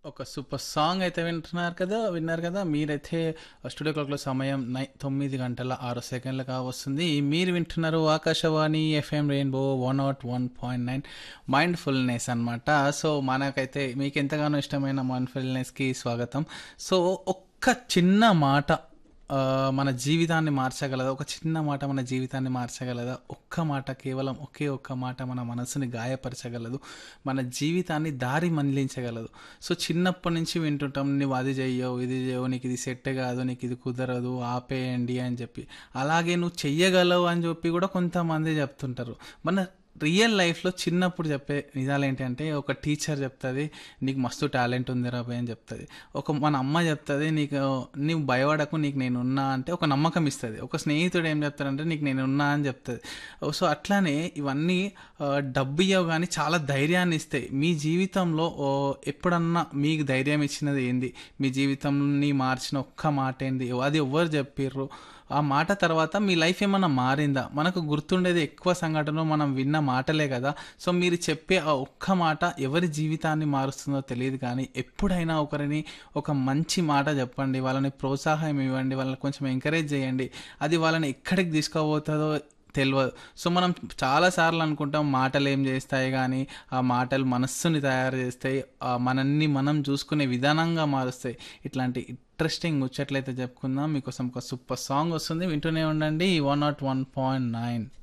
ఒక super song అయితే వింటున్నారు కదా విన్నారు కదా మీరైతే స్టూడియో క్లాక్లో సమయం నై తొమ్మిది గంటల ఆరు సెకండ్లుగా వస్తుంది మీరు వింటున్నారు Akashvani FM rainbow one nought one point nine mindfulness అనమాట సో మనకైతే మీకు ఎంతగానో ఇష్టమైన మైండ్ఫుల్నెస్కి స్వాగతం సో ఒక్క చిన్న మాట ఆ, మన జీవితాన్ని మార్చగలదా ఒక చిన్న మాట మన జీవితాన్ని మార్చగలదా ఒక్క మాట కేవలం ఒకే ఒక్క మాట మన మనసుని గాయపరచగలదు మన జీవితాన్ని దారి మళ్లించగలదు సో చిన్నప్పటి నుంచి వింటుంటాం నువ్వు అది చెయ్యవు ఇది చేయవు నీకు ఇది సెట్ కాదు నీకు ఇది కుదరదు ఆపేయండి అని చెప్పి అలాగే నువ్వు చెయ్యగలవు అని చెప్పి కూడా కొంతమంది చెప్తుంటారు మన రియల్ లైఫ్లో చిన్నప్పుడు చెప్పే నిజాలు ఏంటంటే ఒక టీచర్ చెప్తుంది నీకు మస్తు టాలెంట్ ఉంది రాబోయ్ అని చెప్తుంది ఒక మన అమ్మ చెప్తుంది నీకు నీవు భయపడకు నీకు నేను ఉన్నా అంటే ఒక నమ్మకం ఇస్తుంది ఒక స్నేహితుడు ఏం చెప్తాడంటే నీకు నేను ఉన్నా అని చెప్తుంది సో అట్లానే ఇవన్నీ ఆ, డబ్బు ఇవ్వవు కానీ చాలా ధైర్యాన్ని ఇస్తాయి మీ జీవితంలో ఓ, ఎప్పుడన్నా మీకు ధైర్యం ఇచ్చినది ఏంది మీ జీవితాన్ని మార్చిన ఒక్క మాట ఏంది అది ఎవరు చెప్పిర్రు ఆ మాట తర్వాత మీ లైఫ్ ఏమన్నా మారిందా మనకు గుర్తుండేది ఎక్కువ సంఘటనలు మనం విన్న మాటలే కదా సో మీరు చెప్పే ఆ ఒక్క మాట ఎవరి జీవితాన్ని మారుస్తుందో తెలియదు కానీ ఎప్పుడైనా ఒకరిని ఒక మంచి మాట చెప్పండి వాళ్ళని ప్రోత్సాహం ఇవ్వండి వాళ్ళని కొంచెం ఎంకరేజ్ చేయండి అది వాళ్ళని ఎక్కడికి తీసుకుపోతుందో తెలియదు సో మనం చాలాసార్లు అనుకుంటాం మాటలు ఏం చేస్తాయి కానీ ఆ మాటలు మనస్సుని తయారు చేస్తాయి ఆ మనల్ని మనం చూసుకునే విధానంగా మారుస్తాయి ఇట్లాంటి ఇంట్రెస్టింగ్ ముచ్చట్లయితే చెప్పుకుందాం మీకోసం ఒక సూపర్ సాంగ్ వస్తుంది వింటూనే ఉండండి one nought one point nine